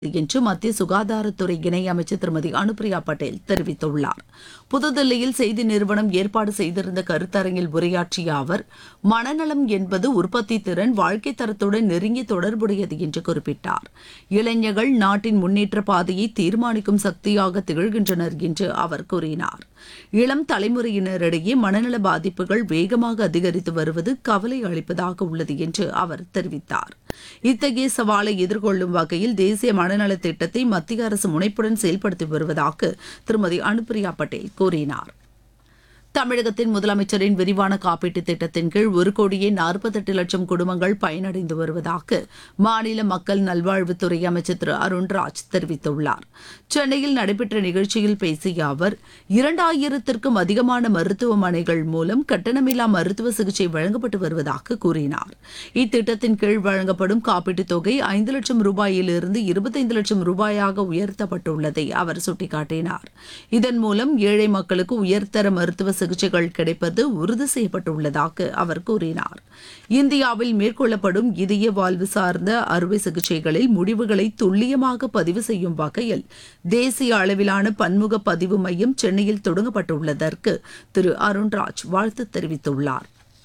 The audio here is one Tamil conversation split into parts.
என்று மத்திய சுகாதாரத்துறை இணையமைச்சர் திருமதி அனுப்பிரியா பட்டேல் தெரிவித்துள்ளார் புதுதில்லியில் செய்தி நிறுவனம் ஏற்பாடு செய்திருந்த கருத்தரங்கில் உரையாற்றிய அவர் மனநலம் என்பது உற்பத்தி திறன் வாழ்க்கை தரத்துடன் நெருங்கி தொடர்புடையது என்று குறிப்பிட்டார் இளைஞர்கள் நாட்டின் முன்னேற்ற பாதையை தீர்மானிக்கும் சக்தியாக திகழ்கின்றனர் என்று அவர் கூறினார் இளம் தலைமுறையினரிடையே மனநல பாதிப்புகள் வேகமாக அதிகரித்து வருவது கவலை அளிப்பதாக உள்ளது என்று அவர் தெரிவித்தார் இத்தகைய சவாலை எதிர்கொள்ளும் வகையில் தேசிய மனநல திட்டத்தை மத்திய அரசு முனைப்புடன் செயல்படுத்தி வருவதாக திருமதி அனுப்பிரியா பட்டேல் கூறினார் தமிழகத்தின் முதலமைச்சரின் விரிவான காப்பீட்டுத் திட்டத்தின் கீழ் ஒரு கோடியே நாற்பத்தெட்டு லட்சம் குடும்பங்கள் பயனடைந்து வருவதாக மாநில மக்கள் நல்வாழ்வுத்துறை அமைச்சர் திரு அருண்ராஜ் தெரிவித்துள்ளார் சென்னையில் நடைபெற்ற நிகழ்ச்சியில் பேசிய அவர் இரண்டாயிரத்திற்கும் அதிகமான மருத்துவமனைகள் மூலம் கட்டணமில்லா மருத்துவ சிகிச்சை வழங்கப்பட்டு வருவதாக கூறினார் இத்திட்டத்தின் கீழ் வழங்கப்படும் காப்பீட்டுத் தொகை ஐந்து லட்சம் ரூபாயிலிருந்து இருபத்தைந்து லட்சம் ரூபாயாக உயர்த்தப்பட்டுள்ளதை அவர் சுட்டிக்காட்டினார் இதன் மூலம் ஏழை மக்களுக்கு உயர்தர மருத்துவ சிகிச்சைகள் கிடைப்பது உறுதி செய்யப்பட்டுள்ளதாக அவர் கூறினார் இந்தியாவில் மேற்கொள்ளப்படும் இதய வாழ்வு சார்ந்த அறுவை சிகிச்சைகளில் முடிவுகளை துல்லியமாக பதிவு செய்யும் வகையில் தேசிய அளவிலான பன்முக பதிவு மையம் சென்னையில் தொடங்கப்பட்டுள்ளதற்கு திரு அருண்ராஜ் வாழ்த்து தெரிவித்துள்ளார்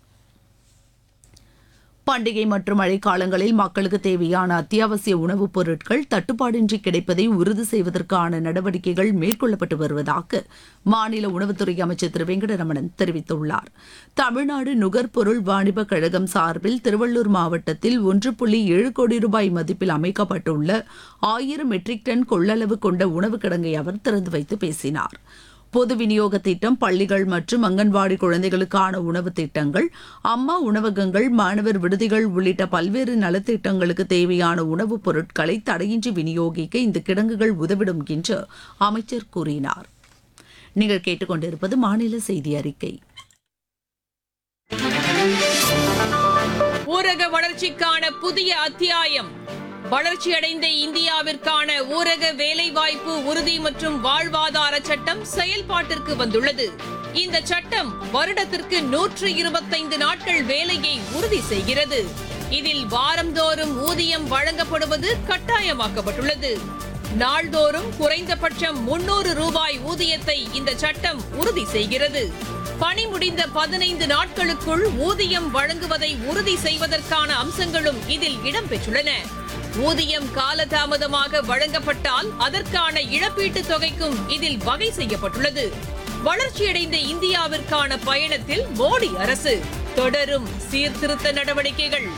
பண்டிகை மற்றும் மழைக்காலங்களில் மக்களுக்கு தேவையான அத்தியாவசிய உணவுப் பொருட்கள் தட்டுப்பாடின்றி கிடைப்பதை உறுதி செய்வதற்கான நடவடிக்கைகள் மேற்கொள்ளப்பட்டு வருவதாக மாநில உணவுத்துறை அமைச்சர் திரு வெங்கடரமணன் தெரிவித்துள்ளார் தமிழ்நாடு நுகர்பொருள் வாணிப கழகம் சார்பில் திருவள்ளூர் மாவட்டத்தில் ஒன்று புள்ளி ஏழு கோடி ரூபாய் மதிப்பில் அமைக்கப்பட்டுள்ள ஆயிரம் மெட்ரிக் டன் கொள்ளளவு கொண்ட உணவு கிடங்கை அவர் திறந்து வைத்து பேசினார் பொது விநியோக திட்டம் பள்ளிகள் மற்றும் அங்கன்வாடி குழந்தைகளுக்கான உணவு திட்டங்கள் அம்மா உணவகங்கள் மாணவர் விடுதிகள் உள்ளிட்ட பல்வேறு நலத்திட்டங்களுக்கு தேவையான உணவுப் பொருட்களை தடையின்றி விநியோகிக்க இந்த கிடங்குகள் உதவிடும் என்று அமைச்சர் கூறினார் நீங்கள் கேட்டுக்கொண்டிருப்பது மாநில செய்தி அறிக்கை ஊரக வளர்ச்சிக்கான புதிய அத்தியாயம் வளர்ச்சியடைந்த இந்தியாவிற்கான ஊரக வேலைவாய்ப்பு உறுதி மற்றும் வாழ்வாதார சட்டம் செயல்பாட்டிற்கு வந்துள்ளது இந்த சட்டம் வருடத்திற்கு நூற்று இருபத்தைந்து நாட்கள் வேலையை உறுதி செய்கிறது இதில் வாரந்தோறும் ஊதியம் வழங்கப்படுவது கட்டாயமாக்கப்பட்டுள்ளது நாள்தோறும் குறைந்தபட்சம் முன்னூறு ரூபாய் ஊதியத்தை இந்த சட்டம் உறுதி செய்கிறது பணி முடிந்த பதினைந்து நாட்களுக்குள் ஊதியம் வழங்குவதை உறுதி செய்வதற்கான அம்சங்களும் இதில் இடம்பெற்றுள்ளன ஊதியம் காலதாமதமாக வழங்கப்பட்டால் அதற்கான இழப்பீட்டுத் தொகைக்கும் இதில் வகை செய்யப்பட்டுள்ளது வளர்ச்சியடைந்த இந்தியாவிற்கான பயணத்தில் மோடி அரசு தொடரும் சீர்திருத்த நடவடிக்கைகள்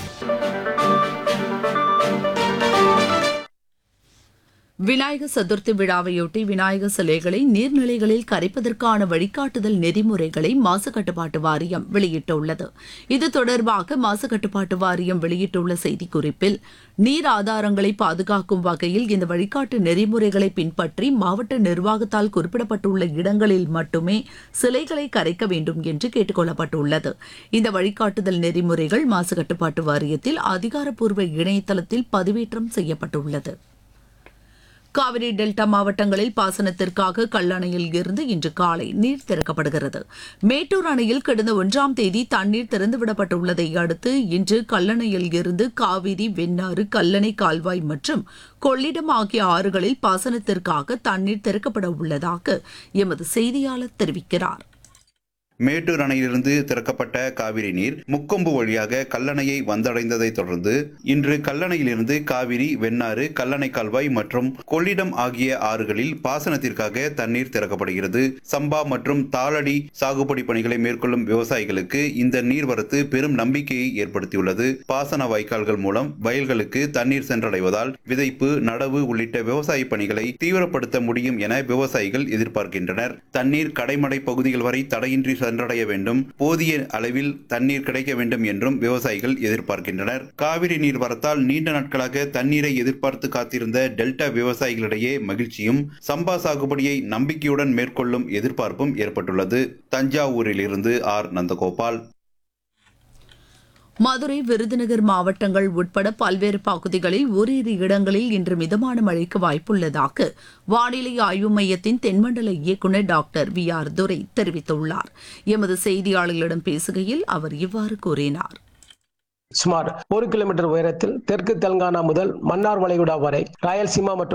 விநாயகர் சதுர்த்தி விழாவையொட்டி விநாயகர் சிலைகளை நீர்நிலைகளில் கரைப்பதற்கான வழிகாட்டுதல் நெறிமுறைகளை மாசு கட்டுப்பாட்டு வாரியம் வெளியிட்டுள்ளது இது தொடர்பாக மாசு கட்டுப்பாட்டு வாரியம் வெளியிட்டுள்ள செய்திக்குறிப்பில் நீர் ஆதாரங்களை பாதுகாக்கும் வகையில் இந்த வழிகாட்டு நெறிமுறைகளை பின்பற்றி மாவட்ட நிர்வாகத்தால் குறிப்பிடப்பட்டுள்ள இடங்களில் மட்டுமே சிலைகளை கரைக்க வேண்டும் என்று கேட்டுக் கொள்ளப்பட்டுள்ளது இந்த வழிகாட்டுதல் நெறிமுறைகள் மாசு கட்டுப்பாட்டு வாரியத்தில் அதிகாரப்பூர்வ இணையதளத்தில் பதிவேற்றம் செய்யப்பட்டுள்ளது காவிரி டெல்டா மாவட்டங்களில் பாசனத்திற்காக கல்லணையில் இருந்து இன்று காலை நீர் திறக்கப்படுகிறது மேட்டூர் அணையில் கடந்த ஒன்றாம் தேதி தண்ணீர் திறந்துவிடப்பட்டுள்ளதை அடுத்து இன்று கல்லணையில் இருந்து காவிரி வெண்ணாறு கல்லணை கால்வாய் மற்றும் கொள்ளிடம் ஆகிய ஆறுகளில் பாசனத்திற்காக தண்ணீர் திறக்கப்பட உள்ளதாக எமது செய்தியாளர் தெரிவிக்கிறார் மேட்டூர் அணையிலிருந்து திறக்கப்பட்ட காவிரி நீர் முக்கொம்பு வழியாக கல்லணையை வந்தடைந்ததை தொடர்ந்து இன்று கல்லணையிலிருந்து காவிரி வெண்ணாறு கல்லணை கால்வாய் மற்றும் கொள்ளிடம் ஆகிய ஆறுகளில் பாசனத்திற்காக தண்ணீர் திறக்கப்படுகிறது சம்பா மற்றும் தாளடி சாகுபடி பணிகளை மேற்கொள்ளும் விவசாயிகளுக்கு இந்த நீர்வரத்து பெரும் நம்பிக்கையை ஏற்படுத்தியுள்ளது பாசன வாய்க்கால்கள் மூலம் வயல்களுக்கு தண்ணீர் சென்றடைவதால் விதைப்பு நடவு உள்ளிட்ட விவசாய பணிகளை தீவிரப்படுத்த முடியும் என விவசாயிகள் எதிர்பார்க்கின்றனர் தண்ணீர் கடைமடை பகுதிகள் வரை தடையின்றி சென்றடைய வேண்டும் போதிய அளவில் தண்ணீர் கிடைக்க வேண்டும் என்றும் விவசாயிகள் எதிர்பார்க்கின்றனர் காவிரி நீர் வரத்தால் நீண்ட நாட்களாக தண்ணீரை எதிர்பார்த்து காத்திருந்த டெல்டா விவசாயிகளிடையே மகிழ்ச்சியும் சம்பா சாகுபடியை நம்பிக்கையுடன் மேற்கொள்ளும் எதிர்பார்ப்பும் ஏற்பட்டுள்ளது தஞ்சாவூரில் இருந்து ஆர் நந்தகோபால் மதுரை விருதுநகர் மாவட்டங்கள் உட்பட பல்வேறு பகுதிகளில் ஓரிரு இடங்களில் இன்று மிதமான மழைக்கு வாய்ப்புள்ளதாக வானிலை ஆய்வு மையத்தின் தென்மண்டல இயக்குநர் டாக்டர் வி ஆர் துரை தெரிவித்துள்ளார் எமது செய்தியாளர்களிடம் பேசுகையில் அவர் இவ்வாறு கூறினார் சுமார் ஒரு கிலோமீட்டர் உயரத்தில் தெற்கு தெலுங்கானா முதல் மன்னார் வளைகுடா வரை ராயல்சீமா மற்றும்